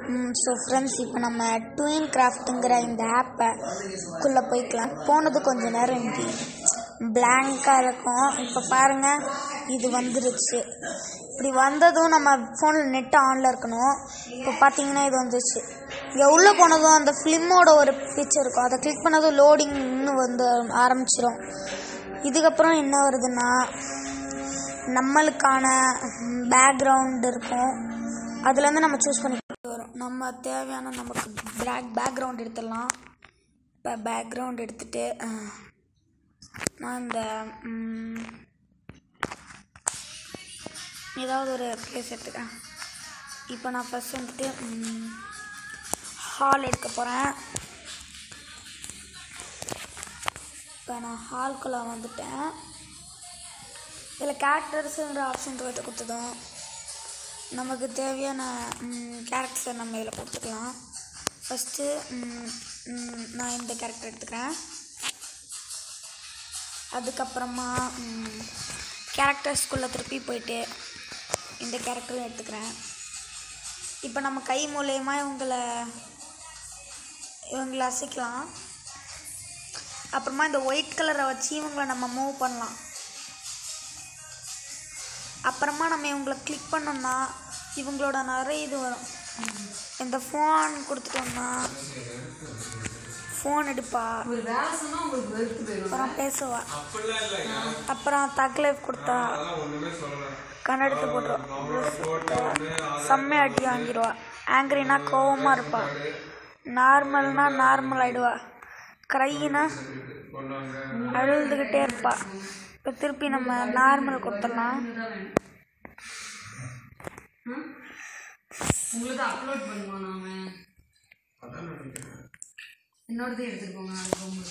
So friends இப்போ நம்ம twin கிராஃப்ட்டுங்கிற இந்த ஆப்பைக்குள்ளே போய்க்கலாம் போனது கொஞ்ச நேரம் இப்படி பிளாங்காக இருக்கும் இப்போ பாருங்கள் இது வந்துருச்சு இப்படி வந்ததும் நம்ம ஃபோனில் நெட் ஆனில் இருக்கணும் இப்போ பார்த்தீங்கன்னா இது வந்துருச்சு இங்கே உள்ளே போனதும் அந்த ஃபிலிமோட ஒரு பிக்சர் இருக்கும் அதை கிளிக் பண்ணதும் லோடிங்னு வந்து ஆரம்பிச்சிடும் இதுக்கப்புறம் என்ன வருதுன்னா நம்மளுக்கான பேக்ரவுண்ட் இருக்கும் அதுலேருந்து நம்ம சூஸ் பண்ணி வரும் நம்ம தேவையான நமக்கு பேக் பேக்ரவுண்ட் எடுத்துடலாம் இப்போ பேக்ரவுண்ட் எடுத்துட்டு அஹ், நான் இந்த ம், ஏதாவது ஒரு ப்ளேஸ் எடுத்துக்கிறேன் இப்போ நான் ஃபஸ்ட் வந்துட்டு ஹால் எடுக்க போகிறேன் இப்போ நான் ஹால்குள்ளே வந்துட்டேன் இதில் கேரக்டர்ஸுன்ற ஆப்ஷன் வந்து கொடுத்ததும் நமக்கு தேவையான கேரக்டர்ஸை நம்ம இதில் கொடுத்துக்கலாம் ஃபஸ்ட்டு நான் இந்த கேரக்டர் எடுத்துக்கிறேன் அதுக்கப்புறமா கேரக்டர்ஸ்குள்ளே திருப்பி போயிட்டு இந்த கேரக்டரும் எடுத்துக்கிறேன் இப்போ நம்ம கை மூலயமா இவங்களை இவங்களை அசைக்கலாம் அப்புறமா இந்த ஒயிட் கலரை வச்சு இவங்களை நம்ம மூவ் பண்ணலாம் அப்புறமா நம்ம இவங்களை கிளிக் பண்ணோம்னா இவங்களோட நிறைய இது வரும் இந்த ஃபோன் கொடுத்துட்டோம்னா ஃபோன் எடுப்பா ஒரு வேலை சொன்னா உங்களுக்கு வெறுத்து போயிடும் அப்புறம் பேசுவா அப்புறம் தக் லைஃப் கொடுத்தா கண்ணெடுத்து போட்டுருவா செம்மையா அடி வாங்கிடுவா ஆங்கிரினா கோவமாக இருப்பா நார்மல்னா நார்மல் ஆயிடுவா க்ரைனா அழுதுகிட்டே இருப்பா இப்போ திருப்பி நம்ம நார்மல் கொடுத்துடலாம் உங்களுக்கு அப்லோட் பண்ணுவோம் நாம என்னோடதே எடுத்துட்டு போங்க அது ரொம்ப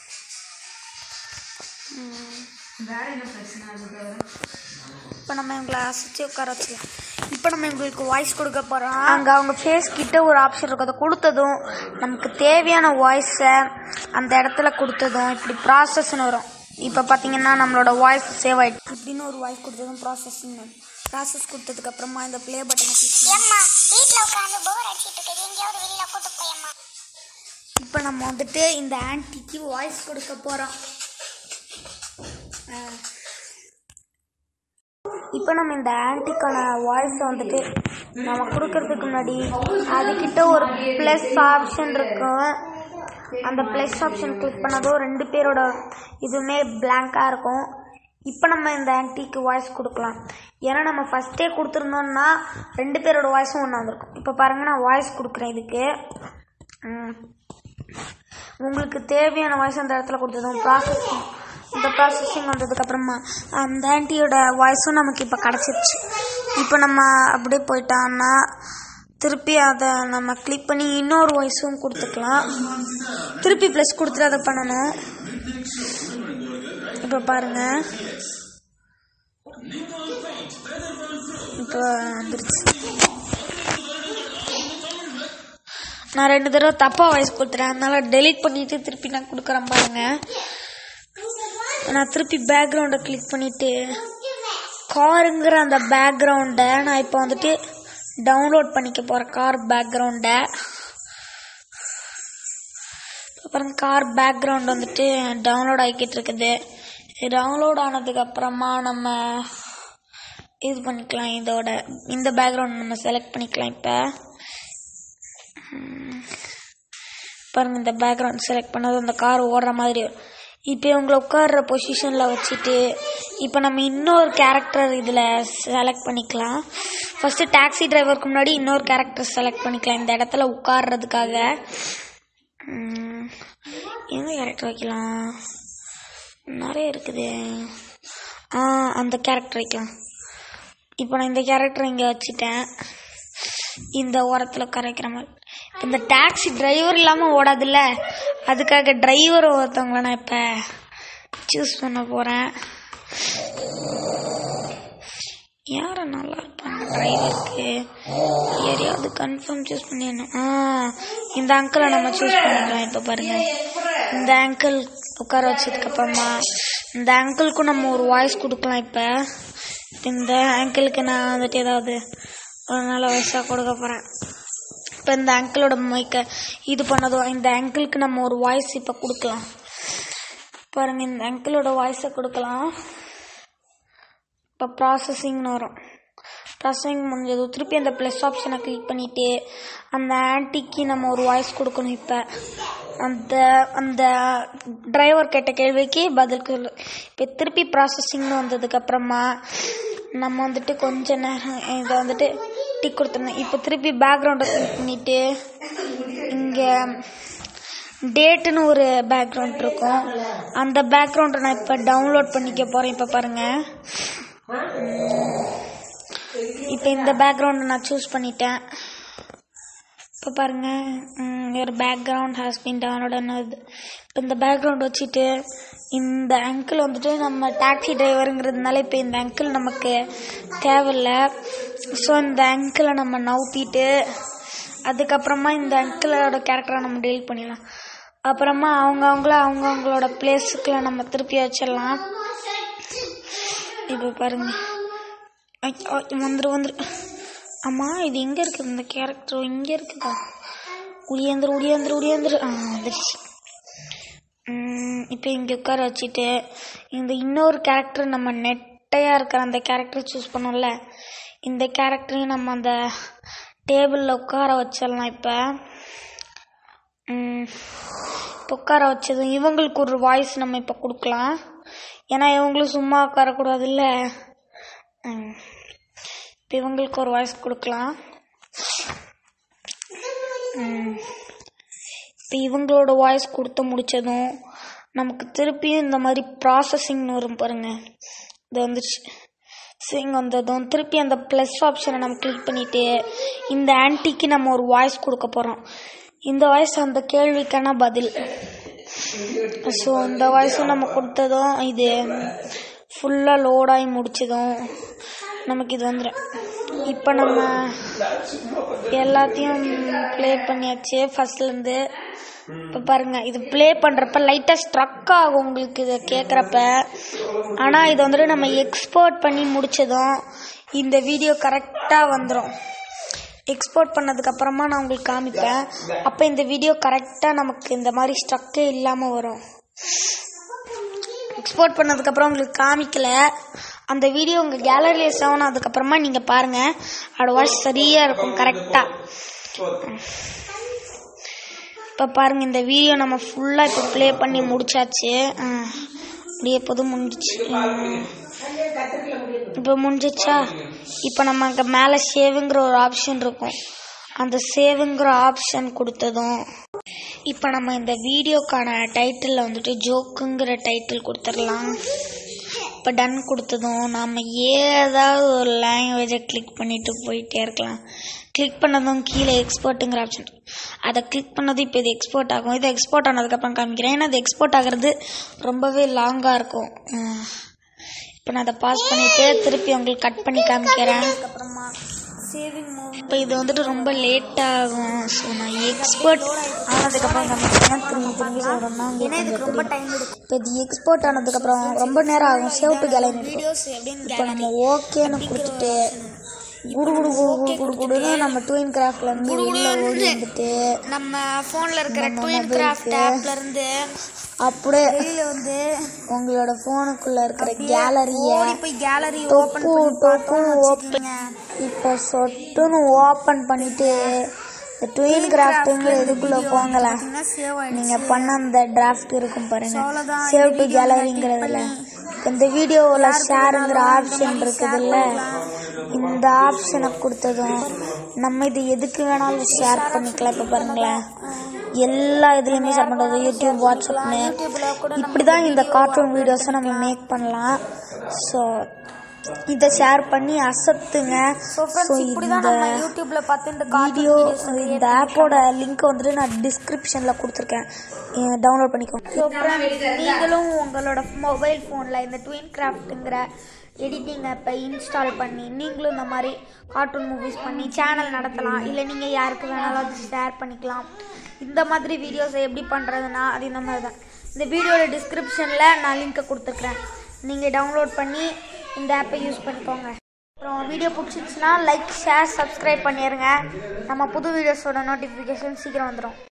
வேற என்ன பிரச்சனை அது தவிர இப்போ நம்ம இவங்களை அசைச்சு உட்கார வச்சுக்கலாம் இப்போ நம்ம இவங்களுக்கு வாய்ஸ் கொடுக்க போகிறோம் அங்கே அவங்க ஃபேஸ் கிட்ட ஒரு ஆப்ஷன் இருக்கும் அதை கொடுத்ததும் நமக்கு தேவையான வாய்ஸை அந்த இடத்துல கொடுத்ததும் இப்படி ப்ராசஸ்னு வரும் இப்போ பார்த்தீங்கன்னா நம்மளோட வாய்ஸ் சேவ் ஆகிடுச்சு இப்படின்னு ஒரு வாய்ஸ் கொடுத்ததும் ப்ராசஸ்ன்னு ப்ராசஸ் கொடுத்ததுக்கு அப்புறமா இந்த ப்ளே பட்டனை கிளிக் பண்ணி ஏம்மா வீட்ல உட்காந்து போர் அடிச்சிட்டு இருக்குது எங்கேயாவது வெளியில கூட்டு போயம்மா இப்போ நம்ம வந்துட்டு இந்த ஆன்ட்டிக்கு வாய்ஸ் கொடுக்க போகிறோம் இப்போ நம்ம இந்த ஆன்ட்டிக்கான வாய்ஸை வந்துட்டு நம்ம கொடுக்கறதுக்கு முன்னாடி அதுக்கிட்ட ஒரு ப்ளஸ் ஆப்ஷன் இருக்கும் அந்த ப்ளஸ் ஆப்ஷன் கிளிக் பண்ணதும் ரெண்டு பேரோட இதுவுமே blank-ஆ இருக்கும் இப்போ நம்ம இந்த ஆன்ட்டிக்கு வாய்ஸ் கொடுக்கலாம் ஏன்னா நம்ம ஃபஸ்ட்டே கொடுத்துருந்தோம்னா ரெண்டு பேரோட வாய்ஸும் ஒன்றா வந்திருக்கும் இப்போ பாருங்கள் நான் வாய்ஸ் கொடுக்குறேன் இதுக்கு ம். உங்களுக்கு தேவையான வாய்ஸ் அந்த இடத்துல கொடுத்ததும் ப்ராசஸிங் இந்த ப்ராசஸிங் வந்ததுக்கப்புறமா அந்த ஆன்ட்டியோட வாய்ஸும் நமக்கு இப்போ கிடச்சிருச்சு இப்போ நம்ம அப்படியே போயிட்டோம்னா திருப்பி அதை நம்ம கிளிக் பண்ணி இன்னொரு வாய்ஸும் கொடுத்துக்கலாம் திருப்பி ப்ளஸ் கொடுத்துட்டு அதை பண்ணணும் இப்போ பாருங்க இப்போ வந்துருச்சு நான் ரெண்டு தடவை தப்பாக வாய்ஸ் கொடுத்துட்டேன் அதனால டெலீட் பண்ணிட்டு திருப்பி நான் கொடுக்குறேன் பாருங்க நான் திருப்பி பேக்ரவுண்டை கிளிக் பண்ணிட்டு காருங்கிற அந்த பேக்ரவுண்டை நான் இப்போ வந்துட்டு டவுன்லோட் பண்ணிக்க போகிறேன் கார் பேக்ரவுண்டை அப்புறம் கார் பேக்ரவுண்ட் வந்துட்டு டவுன்லோட் ஆகிக்கிட்டு இருக்குது டவுன்லோட் ஆனதுக்கு அப்புறமா நம்ம இது பண்ணிக்கலாம் இதோட இந்த பேக்ரவுண்ட் நம்ம செலக்ட் பண்ணிக்கலாம் இப்போ பாருங்க இந்த பேக்ரவுண்ட் செலக்ட் பண்ணது அந்த கார் ஓடுற மாதிரி வரும். இப்போ இவங்களை உட்கார்ற பொசிஷனில் வச்சுட்டு இப்போ நம்ம இன்னொரு கேரக்டர் இதில் செலக்ட் பண்ணிக்கலாம் ஃபஸ்ட்டு டாக்ஸி டிரைவருக்கு முன்னாடி இன்னொரு கேரக்டர் செலக்ட் பண்ணிக்கலாம் இந்த இடத்துல உட்கார்றதுக்காக ம், எந்த கேரக்டர் வைக்கலாம் நிறைய இருக்குது ஆ அந்த கேரக்டர் வைக்கலாம் இப்போ நான் இந்த கேரக்டர் இங்கே வச்சுட்டேன் இந்த ஓரத்தில் கரைக்கிற மாதிரி இந்த டாக்ஸி டிரைவர் இல்லாமல் ஓடாதுல்ல அதுக்காக டிரைவர் ஒருத்தவங்கள நான் இப்போ சூஸ் பண்ண போகிறேன் யாரை நல்லா இருப்பாங்க டிரைவருக்கு யாரையாவது கன்ஃபார்ம் சூஸ் பண்ணிடணும் ஆ இந்த அங்கிளை நம்ம சூஸ் பண்ணிக்கலாம் இப்போ பாருங்க இந்த அங்கிள் உட்கார வச்சதுக்கு அப்புறமா இந்த அங்கிளுக்கும் நம்ம ஒரு வாய்ஸ் கொடுக்கலாம் இப்போ இந்த அங்கிளுக்கு நான் வந்துட்டு ஏதாவது ஒரு நல்ல வயசாக கொடுக்க போகிறேன் இப்போ இந்த அங்கிளோட மைக்கை இது பண்ணதும் இந்த அங்கிளுக்கு நம்ம ஒரு வாய்ஸ் இப்போ கொடுக்கலாம் பாருங்க இந்த அங்கிளோட வாய்ஸை கொடுக்கலாம் இப்போ ப்ராசஸிங்னு வரும் ப்ராசஸிங் முடிஞ்சதும் திருப்பி அந்த ப்ளஸ் ஆப்ஷனை கிளிக் பண்ணிவிட்டு அந்த ஆன்ட்டிக்கு நம்ம ஒரு வாய்ஸ் கொடுக்கணும் இப்போ அந்த அந்த டிரைவர் கேட்ட கேள்விக்கு பதில் சொல்லு இப்போ திருப்பி ப்ராசஸிங்னு வந்ததுக்கப்புறமா நம்ம வந்துட்டு கொஞ்ச நேரம் இதை வந்துட்டு டிக் கொடுத்துருந்தோம் இப்போ திருப்பி பேக்ரவுண்டை கிளிக் பண்ணிவிட்டு இங்கே டேட்டுன்னு ஒரு பேக்ரவுண்ட் இருக்கும் அந்த பேக்ரவுண்டை நான் இப்போ டவுன்லோட் பண்ணிக்க போகிறேன் இப்போ பாருங்கள் இப்போ இந்த பேக்ரவுண்டை நான் சூஸ் பண்ணிட்டேன் இப்போ பாருங்க ஒரு பேக்ரவுண்ட் ஹாஸ் பின் டவுன்லோட் இப்போ இந்த பேக்ரவுண்ட் வச்சுட்டு இந்த அங்கிள் வந்துட்டு நம்ம டாக்ஸி டிரைவருங்கிறதுனால இப்போ இந்த அங்கிள் நமக்கு தேவையில்ல ஸோ இந்த அங்கிளை நம்ம நவுத்திட்டு அதுக்கப்புறமா இந்த அங்கிளோட கேரக்டரை நம்ம டெலிட் பண்ணிடலாம் அப்புறமா அவங்க அவங்கள அவங்க அவங்களோட பிளேஸுக்குள்ள நம்ம திருப்பி வச்சிடலாம் இப்போ பாருங்க ஐ, ஐ, வந்துரு வந்துரு அம்மா இது எங்கே இருக்குது இந்த கேரக்டர் இங்கே இருக்குதா உடியாந்துரு உடியாந்துரு உடியாந்துரு ஆ வந்துருச்சு இப்போ இங்கே உட்கார வச்சுட்டு இந்த இன்னொரு கேரக்டர் நம்ம நெட்டையாக இருக்கிற அந்த கேரக்டர் சூஸ் பண்ணோம்ல இந்த கேரக்டரையும் நம்ம அந்த டேபிளில் உட்கார வச்சிடலாம் இப்போ இப்போ உட்கார வச்சதும் இவங்களுக்கு ஒரு வாய்ஸ் நம்ம இப்போ கொடுக்கலாம் ஏன்னா இவங்களும் சும்மா உட்காரக்கூடாதுல்ல ம். இப்போ இவங்களுக்கு ஒரு வாய்ஸ் கொடுக்கலாம் ம். இப்போ இவங்களோட வாய்ஸ் கொடுத்து முடிச்சதும் நமக்கு திருப்பியும் இந்த மாதிரி ப்ராசஸிங்னு வரும் பாருங்க இது வந்துருச்சு சிங் வந்ததும் திருப்பி அந்த ப்ளஸ் ஆப்ஷனை நம்ம கிளிக் பண்ணிட்டு இந்த ஆன்ட்டிக்கு நம்ம ஒரு வாய்ஸ் கொடுக்க போகிறோம் இந்த வாய்ஸ் அந்த கேள்விக்கான பதில் ஸோ இந்த வாய்ஸும் நம்ம கொடுத்ததும் இது ஃபுல்லாக லோடாகி முடிச்சதும் நமக்கு இது வந்துடும் இப்போ நம்ம எல்லாத்தையும் ப்ளே பண்ணியாச்சு ஃபர்ஸ்ட்லேருந்து இப்போ பாருங்க இது ப்ளே பண்ணுறப்ப லைட்டாக ஸ்ட்ரக் ஆகும் உங்களுக்கு இதை கேட்குறப்ப ஆனால் இது வந்துட்டு நம்ம எக்ஸ்போர்ட் பண்ணி முடிச்சதும் இந்த வீடியோ கரெக்டாக வந்துடும் எக்ஸ்போர்ட் பண்ணதுக்கு அப்புறமா நான் உங்களுக்கு காமிப்பேன் அப்போ இந்த வீடியோ கரெக்டாக நமக்கு இந்த மாதிரி ஸ்ட்ரக்கே இல்லாமல் வரும் எக்ஸ்போர்ட் பண்ணதுக்கப்புறம் உங்களுக்கு காமிக்கல அந்த வீடியோ உங்கள் கேலரியில் சேவ் ஆனதுக்கப்புறமா நீங்கள் பாருங்கள் அதோட வாய்ஸ் சரியாக இருக்கும் கரெக்டாக இப்போ பாருங்கள் இந்த வீடியோ நம்ம ஃபுல்லாக இப்போ ப்ளே பண்ணி முடிச்சாச்சு ஆ, அப்படியே போதும் முடிஞ்சிச்சு ம். இப்போ முடிஞ்சிச்சா இப்போ நம்ம அங்கே மேலே சேவுங்கிற ஒரு ஆப்ஷன் இருக்கும் அந்த சேவுங்கிற ஆப்ஷன் கொடுத்ததும் இப்போ நம்ம இந்த வீடியோக்கான டைட்டிலில் வந்துட்டு ஜோக்குங்கிற டைட்டில் கொடுத்துடலாம் இப்போ டன் கொடுத்ததும் நாம் ஏதாவது ஒரு லாங்குவேஜை கிளிக் பண்ணிட்டு போயிட்டே இருக்கலாம் கிளிக் பண்ணதும் கீழே எக்ஸ்போர்ட்டுங்கிற ஆப்ஷன் அதை கிளிக் பண்ணதும் இப்போ இது எக்ஸ்போர்ட் ஆகும் இது எக்ஸ்போர்ட் ஆனதுக்கப்புறம் காமிக்கிறேன் ஏன்னா அது எக்ஸ்போர்ட் ஆகிறது ரொம்பவே லாங்காக இருக்கும் இப்போ நான் அதை பாஸ் பண்ணிவிட்டு திருப்பி உங்களுக்கு கட் பண்ணி காமிக்கிறேன் அதுக்கப்புறமா சேவிங் இப்போ இது வந்துட்டு ரொம்ப லேட் ஆகும் ஸோ நான் எக்ஸ்போர்ட் ஆனதுக்கப்புறம் காமிக்கிறேன் திரும்பி திரும்பி சொல்கிறேன்னா ஏன்னா இதுக்கு ரொம்ப டைம் எடுக்கும் இப்போ இது எக்ஸ்போர்ட் ஆனதுக்கப்புறம் ரொம்ப நேரம் ஆகும் சேவ் டு கேலரி வீடியோஸ் இப்போ நம்ம ஓகேன்னு கொடுத்துட்டு குடு குடு குடு குடு குடு குடுன்னு நம்ம ட்வின் கிராஃப்ட்ல இருந்து உள்ள ஓடி வந்துட்டு நம்ம ஃபோனில் இருக்கிற நம்ம ட்வின் mobile கிராஃப்ட் க்கு ஆப்ல இருந்து அப்படியே வெளியில வந்து உங்களோட போனுக்குள்ள இருக்கிற கேலரிய ஓடி போய் கேலரி ஓபன் டொக்கு பண்ணி டொக்கு பார்த்தோம்னு ஓப்பன் வச்சுக்கோங்க. இப்போ சொட்டுன்னு ஓப்பன் பண்ணிட்டு இந்த ட்வின் கிராஃப்ட்டுங்கிற இதுக்குள்ள போங்களேன் பார்த்தீங்கன்னா சேவ் ஆயிடுச்சு நீங்க பண்ண அந்த டிராஃப்ட் இருக்கும் பாருங்க அவ்வளவுதான். சேவ் இந்த டு video நான் கேலரிங்கிறதுல click இந்த வீடியோவில் ஷேருங்கிற ஆப்ஷன் இருக்குதுல்ல இந்த ஆப்ஷனை கொடுத்ததும் நம்ம இது எதுக்கு வேணாலும் ஷேர் பண்ணிக்கலாம் இப்போ பாருங்களேன் எல்லா இதுலேயுமே ஷேர் பண்ணுறது யூடியூப் வாட்ஸ்அப்னு இப்படி தான் இந்த கார்ட்டூன் வீடியோஸை நம்ம மேக் பண்ணலாம் ஸோ இதை ஷேர் பண்ணி அசத்துங்க So friends, ஸோ இப்படிதான் இந்த நம்ம யூடியூப்ல பார்த்து இந்த வீடியோ கார்ட்டூன் இந்த ஆப்போட லிங்க் வந்துட்டு நான் டிஸ்கிரிப்ஷனில் கொடுத்துருக்கேன் டவுன்லோட் பண்ணிக்கோங்க நீங்களும் உங்களோட மொபைல் ஃபோனில் இந்த ட்வின் கிராஃப்ட்டுங்கிற எடிட்டிங் ஆப்பை இன்ஸ்டால் பண்ணி நீங்களும் இந்த மாதிரி கார்ட்டூன் மூவிஸ் பண்ணி சேனல் நடத்தலாம் இல்லை நீங்கள் யாருக்கு வேணாலும் அது ஷேர் பண்ணிக்கலாம் இந்த மாதிரி வீடியோஸை எப்படி பண்ணுறதுனா அது இந்த மாதிரி தான் இந்த வீடியோட டிஸ்கிரிப்ஷனில் நான் லிங்க்கை கொடுத்துருக்குறேன் நீங்கள் டவுன்லோட் பண்ணி இந்த ஆப்பை யூஸ் பண்ணிக்கோங்க அப்புறம் வீடியோ பிடிச்சிச்சுன்னா லைக் ஷேர் சப்ஸ்கிரைப் பண்ணிடுங்க நம்ம புது வீடியோஸோட நோட்டிஃபிகேஷன் சீக்கிரம் வந்துடும்